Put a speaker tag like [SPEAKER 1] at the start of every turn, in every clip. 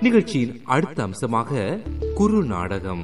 [SPEAKER 1] நிகழ்ச்சியின் அடுத்த அம்சமாக குறு நாடகம்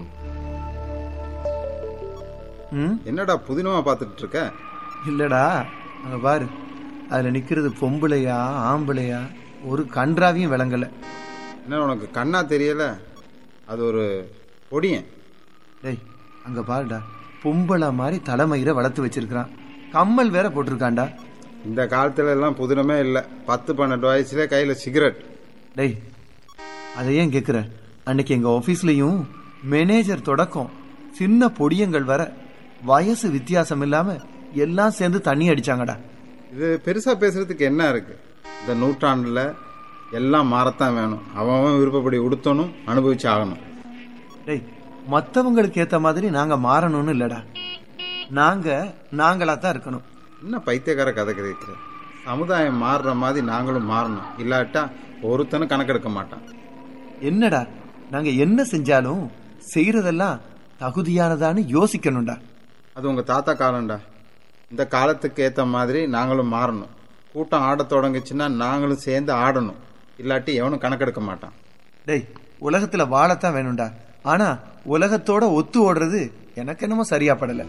[SPEAKER 2] ம்
[SPEAKER 3] என்னடா புதினமா பார்த்துட்டு இருக்க
[SPEAKER 2] இல்லடா அங்க பாரு அதுல நிக்கிறது பொம்பளையா ஆம்பளையா ஒரு கன்றாவையும் விளங்கல
[SPEAKER 3] என்ன உனக்கு கண்ணா தெரியல அது ஒரு பொடியன்
[SPEAKER 2] டேய் அங்க பாருடா பொம்பளை மாதிரி தலைமயிரை வளர்த்து வச்சிருக்கிறான் கம்மல் வேற போட்டிருக்கான்டா
[SPEAKER 3] இந்த காலத்துல எல்லாம் புதினமே இல்லை பத்து பன்னெண்டு வயசுல கையில சிகரெட்
[SPEAKER 2] டேய் அதை ஏன் கேக்குற அன்னைக்கு எங்க ஆபீஸ்லயும் மேனேஜர் தொடக்கம் சின்ன பொடியங்கள் வர வயசு வித்தியாசம் இல்லாம எல்லாம் சேர்ந்து தண்ணி அடிச்சாங்கடா
[SPEAKER 3] இது பெருசா பேசுறதுக்கு என்ன இருக்கு இந்த நூற்றாண்டுல எல்லாம் மாறத்தான் வேணும் அவன் அவன் விருப்பப்படி உடுத்தணும் அனுபவிச்சு ஆகணும்
[SPEAKER 2] டேய் மத்தவங்களுக்கு ஏத்த மாதிரி நாங்க மாறணும்னு இல்லடா நாங்க நாங்களா தான் இருக்கணும்
[SPEAKER 3] என்ன பைத்தியக்கார கதை கிடைக்கிற சமுதாயம் மாறுற மாதிரி நாங்களும் மாறணும் இல்லாட்டா ஒருத்தனும் கணக்கெடுக்க மாட்டான்
[SPEAKER 2] என்னடா நாங்க என்ன செஞ்சாலும் செய்யறதெல்லாம் தகுதியானதான்னு யோசிக்கணும்டா
[SPEAKER 3] அது உங்க தாத்தா காலம்டா இந்த காலத்துக்கு ஏத்த மாதிரி நாங்களும் மாறணும் கூட்டம் ஆடத் தொடங்குச்சுன்னா நாங்களும் சேர்ந்து ஆடணும் இல்லாட்டி எவனும் கணக்கெடுக்க மாட்டான்
[SPEAKER 2] டேய் உலகத்துல வாழத்தான் வேணும்டா ஆனா உலகத்தோட ஒத்து ஓடுறது எனக்கு என்னமோ சரியா படல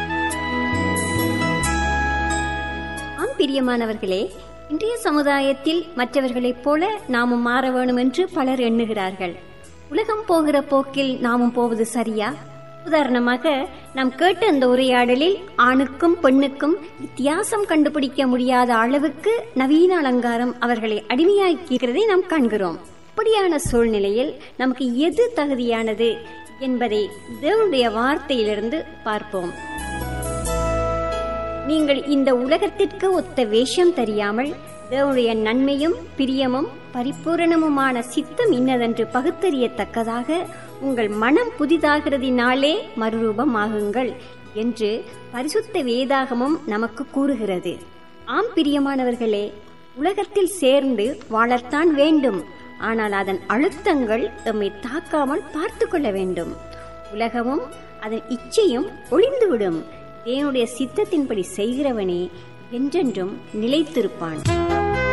[SPEAKER 4] ஆம் பிரியமானவர்களே இன்றைய சமுதாயத்தில் மற்றவர்களைப் போல நாமும் மாற வேணும் என்று பலர் எண்ணுகிறார்கள் உலகம் போகிற போக்கில் நாமும் போவது சரியா உதாரணமாக நாம் கேட்ட இந்த உரையாடலில் ஆணுக்கும் பெண்ணுக்கும் வித்தியாசம் கண்டுபிடிக்க முடியாத அளவுக்கு நவீன அலங்காரம் அவர்களை அடிமையாக்கிறதை நாம் காண்கிறோம் அப்படியான சூழ்நிலையில் நமக்கு எது தகுதியானது என்பதை தேவனுடைய வார்த்தையிலிருந்து பார்ப்போம் நீங்கள் இந்த உலகத்திற்கு ஒத்த வேஷம் தெரியாமல் தேவனுடைய நன்மையும் பிரியமும் பரிபூரணமுமான சித்தம் இன்னதென்று பகுத்தறியத்தக்கதாக உங்கள் மனம் புதிதாகிறதினாலே மறுரூபமாகுங்கள் என்று பரிசுத்த வேதாகமும் நமக்கு கூறுகிறது ஆம் பிரியமானவர்களே உலகத்தில் சேர்ந்து வாழத்தான் வேண்டும் ஆனால் அதன் அழுத்தங்கள் எம்மை தாக்காமல் பார்த்து கொள்ள வேண்டும் உலகமும் அதன் இச்சையும் ஒளிந்துவிடும் தேவனுடைய சித்தத்தின்படி செய்கிறவனே என்றென்றும் நிலைத்திருப்பான்